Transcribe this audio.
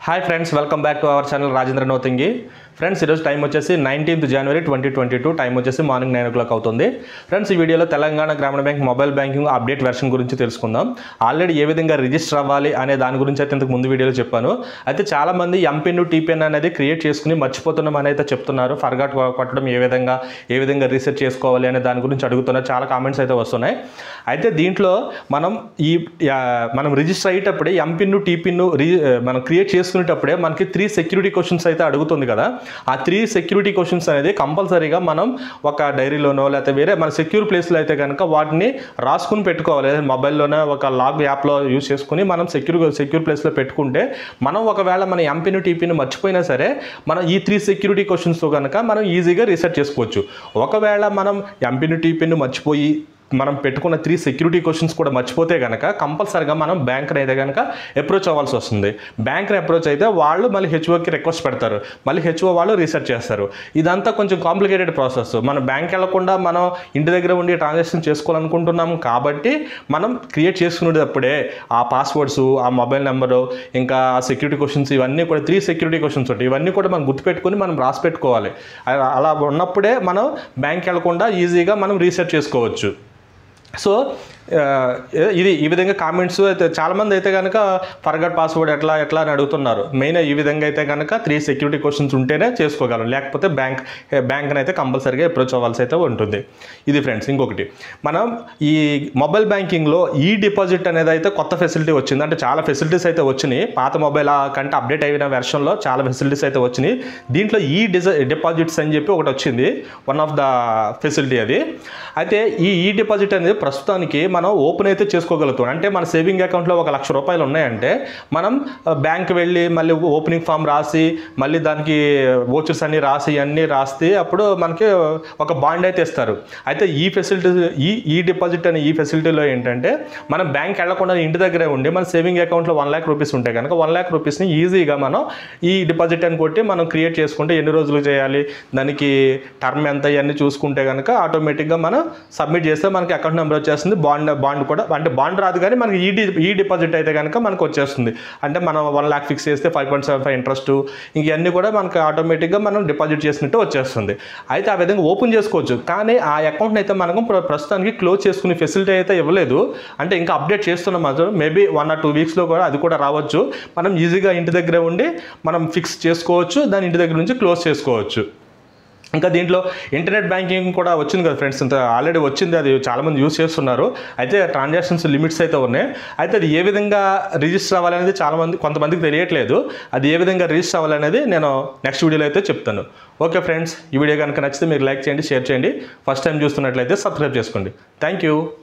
hi friends welcome back to our channel Rajendra నోతింగి friends ఈరోజు time వచ్చేసి nineteenth January twenty twenty two time వచ్చేసి morning nine o'clock అవుతుంది friends ఈ వీడియోలో Telangana Grameena bank mobile banking update version గురించి తెలుసుకుందాం ఆల్రెడీ ఏ విధంగా రిజిస్టర్ అవ్వాలి అనే దాని గురించి అయితే ఇంతకు ముందు వీడియోలో చెప్పాను అయితే చాలామంది ఎంపిన్ టీపిన్ అనేది క్రియేట్ చేసుకుని మర్చిపోతున్నాం అని అయితే చెప్తున్నారు ఫర్గాట్ కొట్టడం ఏ విధంగా ఏ విధంగా రీసెర్చ్ చేసుకోవాలి అనే దాని గురించి అడుగుతున్నారు చాలా కామెంట్స్ అయితే వస్తున్నాయి అయితే దీంట్లో మనం ఈ ఆ, మనం రిజిస్టర్ అయ్యేటప్పుడే ఎంపిన్ టీపిన్ రీ మనం క్రియేట్ చేసుకునేటప్పుడే మనకి త్రీ సెక్యూరిటీ క్వశ్చన్స్ అయితే అడుగుతుంది కదా ఆ త్రీ సెక్యూరిటీ క్వశ్చన్స్ అనేది కంపల్సరీగా మనం ఒక డైరీలోనో లేకపోతే వేరే మన సెక్యూర్ ప్లేస్లో అయితే కనుక వాటిని రాసుకుని పెట్టుకోవాలి లేదా మొబైల్లోనే ఒక లాగ్ యాప్లో యూస్ చేసుకుని మనం సెక్యూర్ సెక్యూర్ ప్లేస్లో పెట్టుకుంటే మనం ఒకవేళ మన ఎంపీని టీపీని మర్చిపోయినా సరే మనం ఈ త్రీ సెక్యూరిటీ క్వశ్చన్స్తో కనుక మనం ఈజీగా రీసెర్చ్ చేసుకోవచ్చు ఒకవేళ మనం ఎంపీని టీపీని మర్చిపోయి మనం పెట్టుకున్న త్రీ సెక్యూరిటీ క్వశ్చన్స్ కూడా మర్చిపోతే కనుక కంపల్సరిగా మనం బ్యాంక్ని అయితే కనుక అప్రోచ్ అవ్వాల్సి వస్తుంది బ్యాంక్ని అప్రోచ్ అయితే వాళ్ళు మళ్ళీ హెచ్ఓకి రిక్వెస్ట్ పెడతారు మళ్ళీ హెచ్ఓ వాళ్ళు రీసెర్చ్ చేస్తారు ఇదంతా కొంచెం కాంప్లికేటెడ్ ప్రాసెస్ మనం బ్యాంక్ వెళ్లకుండా మనం ఇంటి దగ్గర ఉండి ట్రాన్సాక్షన్ చేసుకోవాలనుకుంటున్నాం కాబట్టి మనం క్రియేట్ చేసుకునేటప్పుడే ఆ పాస్వర్డ్స్ ఆ మొబైల్ నెంబరు ఇంకా సెక్యూరిటీ క్వశ్చన్స్ ఇవన్నీ కూడా త్రీ సెక్యూరిటీ క్వశ్చన్స్ ఉంటాయి ఇవన్నీ కూడా మనం గుర్తుపెట్టుకొని మనం రాసి పెట్టుకోవాలి అలా- అలా ఉన్నప్పుడే మనం బ్యాంక్ వెళ్లకుండా ఈజీగా మనం రీసెర్చ్ చేసుకోవచ్చు సో ఆ, ఇది ఈ విధంగా కామెంట్స్ అయితే చాలామంది అయితే కనుక ఫర్గట్ పాస్వర్డ్ ఎట్లా ఎట్లా అని అడుగుతున్నారు మెయిన్ ఈ విధంగా అయితే కనుక త్రీ సెక్యూరిటీ క్వశ్చన్స్ ఉంటేనే చేసుకోగలం లేకపోతే బ్యాంక్ బ్యాంక్ని అయితే కంపల్సరీగా అప్రోచ్ అవ్వాల్సి అయితే ఉంటుంది ఇది ఫ్రెండ్స్ ఇంకొకటి మనం ఈ మొబైల్ బ్యాంకింగ్లో ఈ డిపాజిట్ అనేది అయితే కొత్త ఫెసిలిటీ వచ్చింది అంటే చాలా ఫెసిలిటీస్ అయితే వచ్చినాయి పాత మొబైల్ కంటే అప్డేట్ అయిన వెర్షన్లో చాలా ఫెసిలిటీస్ అయితే వచ్చినాయి దీంట్లో ఈ డిజ డిపాజిట్స్ అని చెప్పి ఒకటి వచ్చింది వన్ ఆఫ్ ద ఫెసిలిటీ అది అయితే ఈ ఈ డిపాజిట్ అనేది ప్రస్తుతానికి మనం ఓపెన్ అయితే చేసుకోగలుగుతాం అంటే మన సేవింగ్ అకౌంట్లో ఒక లక్ష రూపాయలు ఉన్నాయంటే మనం బ్యాంక్ వెళ్ళి మళ్ళీ ఓపెనింగ్ ఫామ్ రాసి మళ్ళీ దానికి ఓచర్స్ అన్ని రాసి అన్నీ రాస్తే అప్పుడు మనకి ఒక బాండ్ అయితే ఇస్తారు అయితే ఈ ఫెసిలిటీ ఈ ఈ డిపాజిట్ అనే ఈ ఫెసిలిటీలో ఏంటంటే మనం బ్యాంక్ వెళ్లకుండా ఇంటి దగ్గరే ఉండి మన సేవింగ్ అకౌంట్లో వన్ ల్యాక్ రూపీస్ ఉంటే కనుక వన్ ల్యాక్ రూపీస్ని ఈజీగా మనం ఈ డిపాజిట్ అని కొట్టి మనం క్రియేట్ చేసుకుంటే ఎన్ని రోజులు చేయాలి దానికి టర్మ్ ఎంత ఇవన్నీ చూసుకుంటే కనుక ఆటోమేటిక్గా మనం సబ్మిట్ చేస్తే మనకి అకౌంట్ నెంబర్ వచ్చేస్తుంది బాండ్ బాండ్ కూడా అంటే బాండ్ రాదు కానీ మనకి ఈ డి ఈ డిపాజిట్ అయితే కనుక మనకు వచ్చేస్తుంది అంటే మనం వన్ ల్యాక్ ఫిక్స్ చేస్తే five point seven five interest ఇంకన్నీ కూడా మనకి ఆటోమేటిక్గా మనం డిపాజిట్ చేసినట్టు వచ్చేస్తుంది అయితే ఆ విధంగా ఓపెన్ చేసుకోవచ్చు కానీ ఆ అకౌంట్ని అయితే మనకు ప్ర- ప్రస్తుతానికి క్లోజ్ చేసుకునే ఫెసిలిటీ అయితే ఇవ్వలేదు అంటే ఇంకా అప్డేట్ చేస్తున్నాం మాత్రం మేబీ వన్ ఆర్ టూ వీక్స్లో కూడా అది కూడా రావచ్చు మనం ఈజీగా ఇంటి దగ్గరే ఉండి మనం ఫిక్స్ చేసుకోవచ్చు దాని ఇంటి దగ్గర నుంచి క్లోజ్ చేసుకోవచ్చు ఇంకా దీంట్లో ఇంటర్నెట్ బ్యాంకింగ్ కూడా వచ్చింది కదా ఫ్రెండ్స్ ఇంత ఆల్రెడీ వచ్చింది అది చాలామంది యూస్ చేస్తున్నారు అయితే ట్రాన్సాక్షన్స్ లిమిట్స్ అయితే ఉన్నాయి అయితే అది ఏ విధంగా రిజిస్టర్ అవ్వాలనేది చాలామంది కొంతమందికి తెలియట్లేదు అది ఏ విధంగా రిజిస్టర్ అవ్వాలనేది నేను నెక్స్ట్ వీడియోలో అయితే చెప్తాను ఓకే ఫ్రెండ్స్ ఈ వీడియో కనుక నచ్చితే మీరు లైక్ చేయండి షేర్ చేయండి ఫస్ట్ టైం చూస్తున్నట్లయితే సబ్స్క్రైబ్ చేసుకోండి థ్యాంక్ యూ